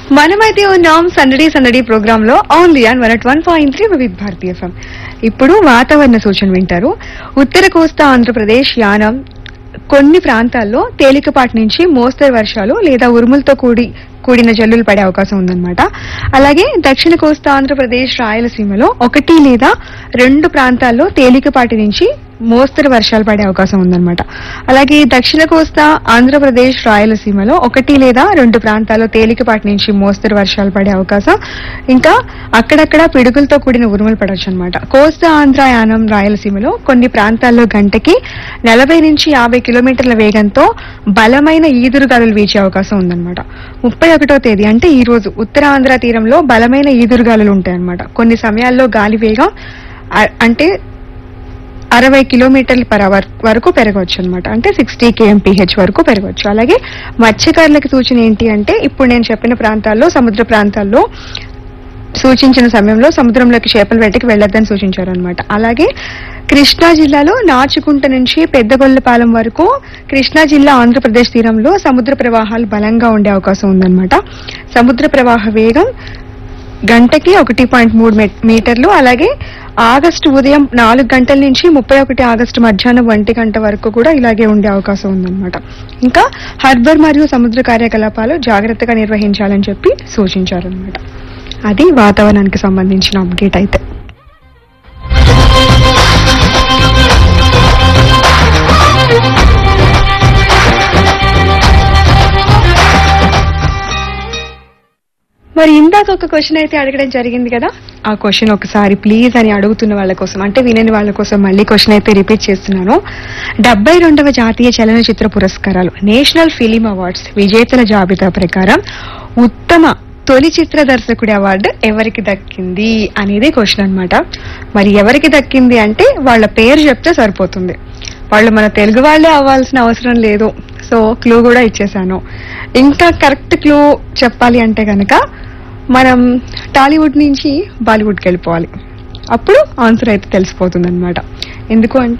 మనమైతే ఉన్నాం సందడి సందడి ప్రోగ్రామ్ లో only on one one point three with భారతీయ ఎఫ్ఎం ఇప్పుడు వాతావరణ సూచన వింటారు ఉత్తర కోస్తా ఆంధ్రప్రదేశ్ యానం కొన్ని ప్రాంతాల్లో తేలికపాటి నుంచి మోస్తరు వర్షాలు లేదా ఉరుములతో కూడి కూడిన జల్లులు పడే అవకాశం ఉందన్నమాట అలాగే దక్షిణ కోస్తా ఆంధ్రప్రదేశ్ రాయలసీమలో ఒకటి లేదా రెండు ప్రాంతాల్లో తేలికపాటి నుంచి మోస్తరు వర్షాలు పడే అవకాశం ఉందన్నమాట అలాగే దక్షిణ కోస్తా ఆంధ్రప్రదేశ్ రాయలసీమలో ఒకటి లేదా రెండు ప్రాంతాల్లో తేలికపాటి నుంచి మోస్తరు వర్షాలు పడే అవకాశం ఇంకా అక్కడక్కడ పిడుగులతో కూడిన ఉరుములు పడవచ్చు అనమాట కోస్తా ఆంధ్ర యానం రాయలసీమలో కొన్ని ప్రాంతాల్లో గంటకి నలభై నుంచి యాభై కిలోమీటర్ల వేగంతో బలమైన ఈదురుగాలులు వీచే అవకాశం ఉందన్నమాట ముప్పై ఒకటో తేదీ అంటే ఈ రోజు ఉత్తరాంధ్ర తీరంలో బలమైన ఈదురుగాలులు ఉంటాయన్నమాట కొన్ని సమయాల్లో గాలి వేగం అ- అంటే అరవై కిలోమీటర్ల పర్ అవర్ వరకు పెరగవచ్చు అనమాట అంటే సిక్స్టీ కేఎంపీహెచ్ వరకు పెరగవచ్చు అలాగే మత్స్యకారులకు సూచన ఏంటి అంటే ఇప్పుడు నేను చెప్పిన ప్రాంతాల్లో సముద్ర ప్రాంతాల్లో సూచించిన సమయంలో సముద్రంలోకి చేపల వేటకి వెళ్లొద్దని సూచించారు అనమాట అలాగే కృష్ణా జిల్లాలో నాచుకుంట నుంచి పెద్దగొల్లపాలెం వరకు కృష్ణా జిల్లా ఆంధ్రప్రదేశ్ తీరంలో సముద్ర ప్రవాహాలు బలంగా ఉండే అవకాశం ఉందన్నమాట సముద్ర ప్రవాహ వేగం గంటకి ఒకటి పాయింట్ మూడు మె- మీటర్లు అలాగే ఆగస్టు ఉదయం నాలుగు గంటల నుంచి ముప్పై ఒకటి ఆగస్టు మధ్యాహ్నం ఒంటి గంట వరకు కూడా ఇలాగే ఉండే అవకాశం ఉందన్నమాట ఇంకా హార్బర్ మరియు సముద్ర కార్యకలాపాలు జాగ్రత్తగా నిర్వహించాలని చెప్పి సూచించారనమాట అది వాతావరణానికి సంబంధించిన అప్డేట్ అయితే మరి ఇందాక ఒక క్వశ్చన్ అయితే అడగడం జరిగింది కదా ఆ క్వశ్చన్ ఒకసారి ప్లీజ్ అని అడుగుతున్న వాళ్ళ కోసం అంటే వినని వాళ్ళ కోసం మళ్ళీ క్వశ్చన్ అయితే రిపీట్ చేస్తున్నాను డెబ్బై రెండవ జాతీయ చలనచిత్ర పురస్కారాలు నేషనల్ ఫిలిం అవార్డ్స్ విజేతల జాబితా ప్రకారం ఉత్తమ తొలి చిత్ర దర్శకుడి అవార్డు ఎవరికి దక్కింది అనేది క్వశ్చన్ అన్నమాట మరి ఎవరికి దక్కింది అంటే వాళ్ళ పేరు చెప్తే సరిపోతుంది వాళ్ళు మన తెలుగు వాళ్ళే అవ్వాల్సిన అవసరం లేదు సో క్లూ కూడా ఇచ్చేసాను ఇంకా కరెక్ట్ క్లూ చెప్పాలి అంటే కనుక మనం టాలీవుడ్ నుంచి బాలీవుడ్కి వెళ్ళిపోవాలి అప్పుడు ఆన్సర్ అయితే తెలిసిపోతుంది అనమాట ఎందుకు అంటే